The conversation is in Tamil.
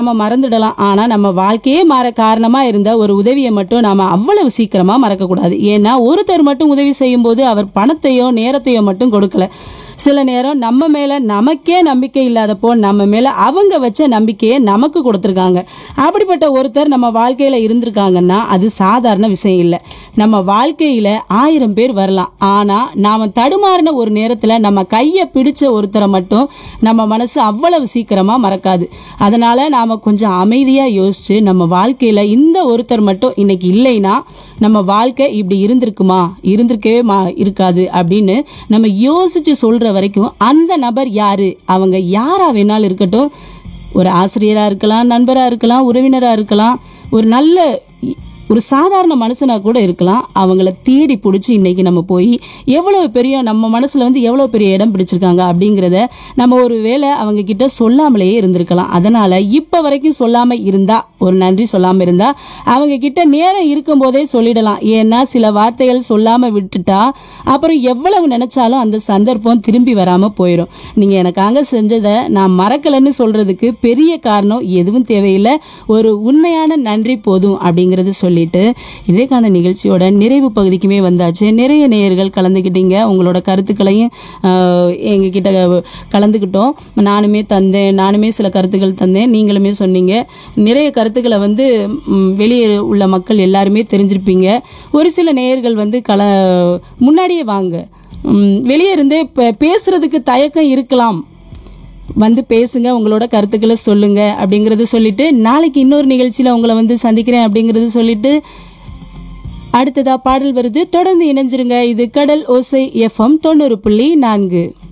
நாம மறந்துடலாம் ஆனா நம்ம வாழ்க்கையே மாற காரணமா இருந்த ஒரு உதவியை மட்டும் நாம அவ்வளவு சீக்கிரமா மறக்க கூடாது ஏன்னா ஒருத்தர் மட்டும் உதவி செய்யும் போது அவர் பணத்தையோ நேரத்தையோ மட்டும் கொடுக்கல சில நேரம் நம்ம மேல நமக்கே நம்பிக்கை இல்லாதப்போ நம்ம மேல அவங்க வச்ச நம்பிக்கையை நமக்கு கொடுத்துருக்காங்க அப்படிப்பட்ட ஒருத்தர் நம்ம வாழ்க்கையில இருந்திருக்காங்கன்னா அது சாதாரண விஷயம் இல்லை நம்ம வாழ்க்கையில ஆயிரம் பேர் வரலாம் ஆனா நாம தடுமாறின ஒரு நேரத்துல நம்ம கையை பிடிச்ச ஒருத்தரை மட்டும் நம்ம மனசு அவ்வளவு சீக்கிரமா மறக்காது அதனால நாம கொஞ்சம் அமைதியா யோசிச்சு நம்ம வாழ்க்கையில இந்த ஒருத்தர் மட்டும் இன்னைக்கு இல்லைன்னா நம்ம வாழ்க்கை இப்படி இருந்திருக்குமா இருந்திருக்கவே மா இருக்காது அப்படின்னு நம்ம யோசிச்சு சொல்ற வரைக்கும் அந்த நபர் யாரு அவங்க யாரா வேணாலும் இருக்கட்டும் ஒரு ஆசிரியரா இருக்கலாம் நண்பரா இருக்கலாம் உறவினரா இருக்கலாம் ஒரு நல்ல ஒரு சாதாரண மனுஷனா கூட இருக்கலாம் அவங்கள தேடி பிடிச்சி இன்னைக்கு நம்ம போய் எவ்வளவு பெரிய நம்ம மனசுல வந்து எவ்வளவு பெரிய இடம் பிடிச்சிருக்காங்க அப்படிங்கிறத நம்ம ஒரு வேளை அவங்க கிட்ட சொல்லாமலேயே இருந்திருக்கலாம் அதனால இப்ப வரைக்கும் சொல்லாம இருந்தா ஒரு நன்றி சொல்லாம இருந்தா அவங்க கிட்ட நேரம் இருக்கும் போதே சொல்லிடலாம் ஏன்னா சில வார்த்தைகள் சொல்லாம விட்டுட்டா அப்புறம் எவ்வளவு நினைச்சாலும் அந்த சந்தர்ப்பம் திரும்பி வராம போயிடும் நீங்க எனக்காக செஞ்சதை நான் மறக்கலைன்னு சொல்றதுக்கு பெரிய காரணம் எதுவும் தேவையில்லை ஒரு உண்மையான நன்றி போதும் அப்படிங்கறது சொல்லிட்டு இன்றைக்கான நிகழ்ச்சியோட நிறைவு பகுதிக்குமே வந்தாச்சு நிறைய நேயர்கள் கலந்துக்கிட்டீங்க உங்களோட கருத்துக்களையும் ஆஹ், எங்ககிட்ட கலந்துக்கிட்டோம் நானுமே தந்தேன் நானுமே சில கருத்துக்கள் தந்தேன் நீங்களுமே சொன்னீங்க நிறைய கருத்துக்களை வந்து ம், வெளியே உள்ள மக்கள் எல்லாருமே தெரிஞ்சிருப்பீங்க ஒரு சில நேயர்கள் வந்து கல முன்னாடியே வாங்க ம், வெளியே இருந்தே பே- பேசுறதுக்கு தயக்கம் இருக்கலாம் வந்து பேசுங்க உங்களோட கருத்துக்களை சொல்லுங்க அப்படிங்கறது சொல்லிட்டு நாளைக்கு இன்னொரு நிகழ்ச்சியில உங்களை வந்து சந்திக்கிறேன் அப்படிங்கறது சொல்லிட்டு அடுத்ததா பாடல் வருது தொடர்ந்து இணைஞ்சிருங்க இது கடல் ஓசை எஃப்எம் தொண்ணூறு புள்ளி நான்கு